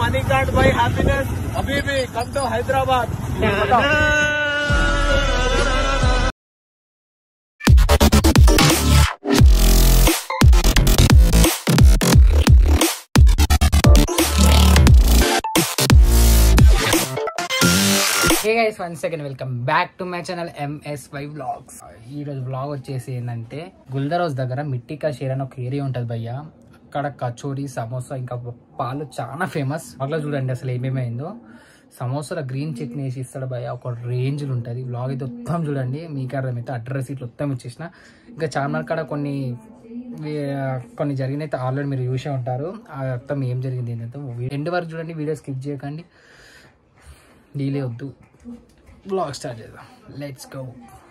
पानी कांड by happiness अभी भी कम तो Hyderabad hey guys one second welcome back to my channel MSY vlogs ఈ రోజు వ్లాగ్ వచ్చేసి ఏంటంటే గుల్దరోజ్ దగ్గర మిట్టికా షేర్ అని ఒక ఏరియా ఉంటుంది భయ్య అక్కడ కచోరీ సమోసా ఇంకా పాలు చాలా ఫేమస్ అట్లా చూడండి అసలు ఏమేమి అయిందో సమోసాలో గ్రీన్ చట్నీ వేసి ఇస్తాడు భయ్య ఒక రేంజ్లు ఉంటుంది వ్లాగ్ అయితే మొత్తం చూడండి మీకు అర్థమైతే అడ్రస్ ఇట్లా మొత్తం ఇచ్చేసిన ఇంకా చార్మినార్ కాడ కొన్ని వే- కొన్ని జరిగినైతే ఆల్రెడీ మీరు చూసే ఉంటారు ఆ మొత్తం ఏం జరిగింది ఏంటంటే ఎండ్ వరకు చూడండి వీడియో స్కిప్ చేయకండి డీలే వద్దు బ్లాగ్ స్టార్ట్ చేద్దాం లెట్స్ గో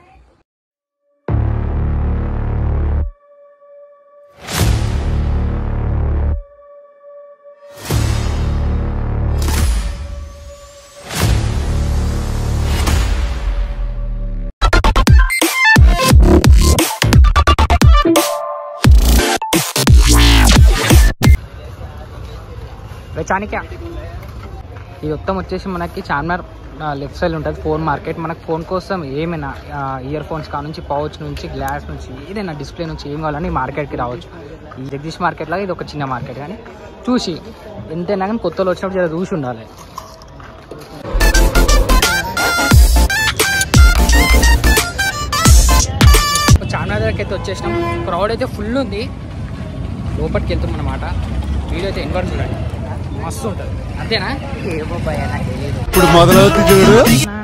చానిక్యా ఇది మొత్తం వచ్చేసి మనకి చార్మినార్ లెఫ్ట్ సైడ్ ఉంటుంది ఫోన్ మార్కెట్ మనకు ఫోన్ కోసం ఏమైనా ఇయర్ ఫోన్స్ కా నుంచి పౌచ్ నుంచి గ్లాస్ నుంచి ఏదైనా డిస్ప్లే నుంచి ఏం కావాలని మార్కెట్కి రావచ్చు ఈ జగదీష్ మార్కెట్ లాగా ఇది ఒక చిన్న మార్కెట్ కానీ చూసి ఎంతైనా కానీ కొత్తలో వచ్చినప్పుడు జర చూసి ఉండాలి చార్మినార్ దగ్గరికి అయితే వచ్చేసినాం క్రౌడ్ అయితే ఫుల్ ఉంది లోపలికి వెళ్తాం అన్నమాట వీడియో అయితే ఎన్వర్ చూడండి మస్తు ఉంటుంది అంతేనా ఏమో భయ నాకు తెలియదు ఇప్పుడు మొదలవుతుంది చూడు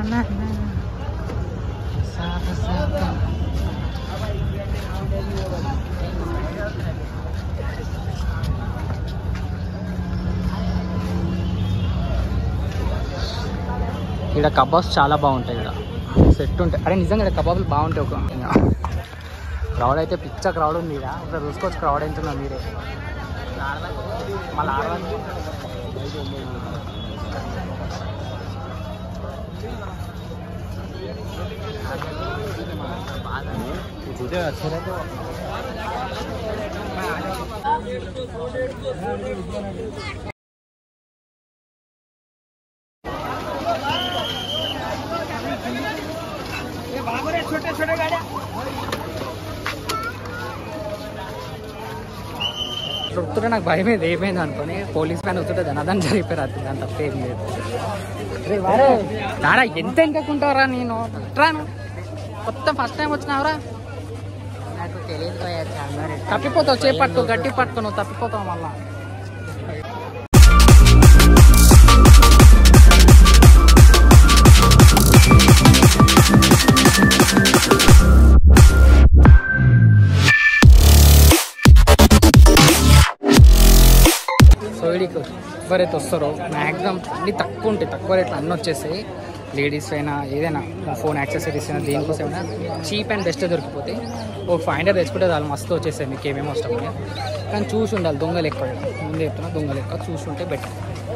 ఇక్కడ కబాబ్స్ చాలా బాగుంటాయి ఇక్కడ సెట్ ఉంటాయి అరే నిజంగా ఇక్కడ కబాబ్లు బాగుంటాయి ఒక క్రౌడ్ అయితే పిచ్చ క్రౌడ్ ఉంది ఇక్కడ ఒకసారి చూసుకోవచ్చు క్రౌడ్ ఎంత ఉందో మీరే మళ్ళీ ఆడవాలి చుట్టూ నాకు భయం ఏది ఏమైంది అనుకుని పోలీస్ మ్యాన్ వస్తుంటే ధనదాన్ని జరిగిపోయారు అది దాని తప్పేం లేదు రే వారే, నారా ఎంత ఎంకకుంటావరా నేను రాను మొత్తం ఫస్ట్ టైం వచ్చినావురా నాకు తెలియదు భయ్యా చార్మినార్ ఎట్లా. తప్పిపోతావు చేపట్టు గట్టి పట్టుకో నువ్వు తప్పిపోతావు మళ్ళా సో వీడికి ఎవరైతే వస్తారో మ్యాక్సిమం అన్ని తక్కువ ఉంటాయి తక్కువ రేట్లు అన్నీ వచ్చేస్తాయి లేడీస్ అయినా ఏదైనా ఫోన్ యాక్సెసరీస్ అయినా దేనికోసం అయినా చీప్ అండ్ బెస్ట్ దొరికిపోతాయి ఒక ఫైవ్ హండ్రెడ్ తెచ్చుకుంటే వాళ్ళు మస్తు వచ్చేస్తాయి మీకు ఏమేమి వస్తాం కానీ చూసి ఉండాలి దొంగలు ఎక్కువ ముందే చెప్తున్నా దొంగలు ఎక్కువ చూసి ఉంటే బెటర్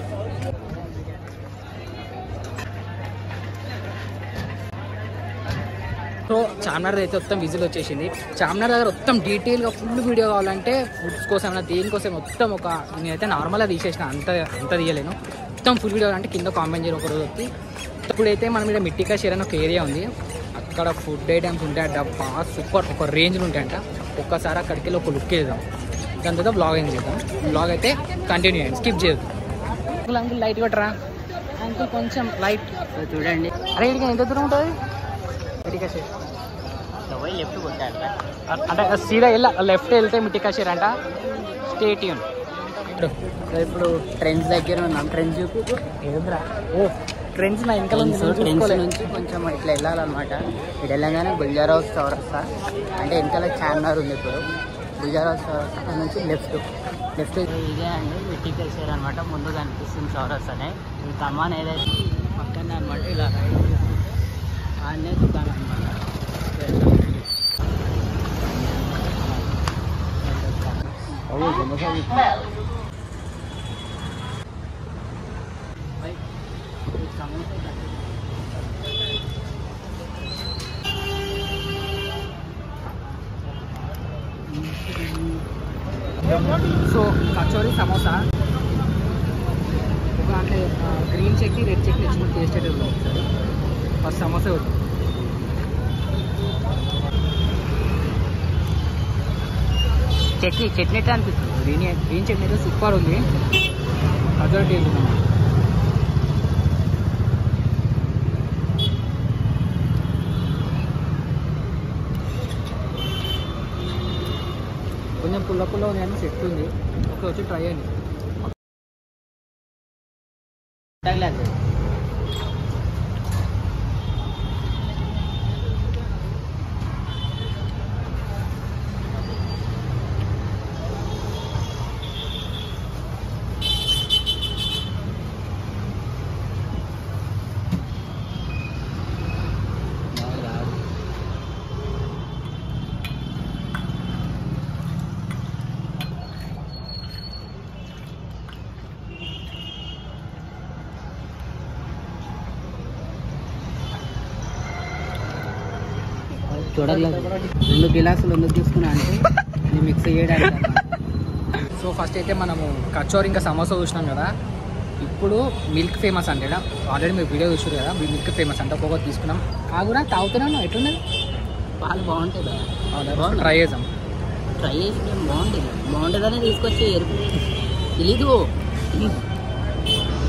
సో చార్మినార్ అయితే మొత్తం విజిల్ వచ్చేసింది చార్మినార్ దగ్గర మొత్తం డీటెయిల్గా ఫుల్ వీడియో కావాలంటే ఫుడ్స్ కోసం దేనికోసం మొత్తం ఒక నేనైతే నార్మల్గా తీసేసిన అంత అంత తీయలేను మొత్తం ఫుల్ వీడియో అంటే కింద కామెంట్ చేయడం ఒక రోజు వచ్చి ఇప్పుడైతే మనం ఇక్కడ మిట్టికా షేర్ అని ఒక ఏరియా ఉంది అక్కడ ఫుడ్ ఐటమ్స్ ఉంటాయంట బాగా సూపర్ ఒక రేంజ్లు ఉంటాయంట ఒక్కసారి అక్కడికి వెళ్ళి ఒక లుక్ వేద్దాం దాని తర్వాత బ్లాగ్ ఏం చేద్దాం బ్లాగ్ అయితే కంటిన్యూ అయ్యింది స్కిప్ చేయదు అంకుల్ అంకుల్ లైట్ కొట్టరా అంకుల్ కొంచెం లైట్ సో చూడండి అరే ఇడికి ఎంత దూరం ఉంటుంది మిట్టికా షేర్ పోయి లెఫ్ట్ కొట్టారు అంటే సీదా వెళ్ళ లెఫ్ట్ వెళ్తే మిట్టికా షేర్ అంట స్టేట్ యూన్ ఇప్పుడు ట్రెండ్స్ దగ్గర ఉన్నాం ట్రెండ్స్ చూపి ఏదిరా ఓ ట్రెండ్స్ నా ఇంకా ట్రెండ్స్ నుంచి కొంచెం ఇట్లా వెళ్ళాలన్నమాట ఇటు వెళ్ళగానే గుల్జారా హౌస్ చౌరస్తా అంటే వెనకాల చార్మినార్ ఉంది ఇప్పుడు గుల్జారా హౌస్ చౌరస్తా అక్కడ నుంచి లెఫ్ట్ లెఫ్ట్ ఇదే అండి మిట్టికేసారు అనమాట ముందు కనిపిస్తుంది చౌరస్తానే ఈ కమాన్ ఏదైతే పక్కనే అనమాట ఇలా రైట్ ఆడనే దుకాణం అనమాట సో కచోరీ సమోసా ఒక ఇట్లా గ్రీన్ చట్నీ రెడ్ చట్నీ ఇచ్చిన టేస్ట్ అయితే ఉంది ఒకసారి ఫస్ట్ సమోసా వద్దు చట్నీ చట్నీ ఎట్లా అనిపిస్తుంది గ్రీన్ గ్రీన్ చట్నీ అయితే సూపర్ ఉంది అదర్ టేస్ట్ ఉంది కొంచెం పుల్ల పుల్ల ఉంది కానీ సెట్ ఉంది ఒకటి వచ్చి ట్రై అయ్యండి తగలేదు చూడలేదు రెండు గిలాసులు ఎందుకు తీసుకున్నా అంటే ఇది మిక్స్ చేయడానికి అన్నమాట. సో ఫస్ట్ అయితే మనము కచోరి ఇంకా సమోసా చూసినాం కదా ఇప్పుడు మిల్క్ ఫేమస్ అంటే ఆల్రెడీ మీరు వీడియో చూసారు కదా మిల్క్ ఫేమస్ అంటే ఒక్కొక్కటి తీసుకున్నాం ఆ కూడా తాగుతున్నాను ఎట్లున్నది పాలు బాగుంటాయి కదా అవునా ట్రై చేద్దాం ట్రై చేసి బాగుంటుంది బాగుంటుందనే తీసుకొచ్చి ఎరుపు తెలీదు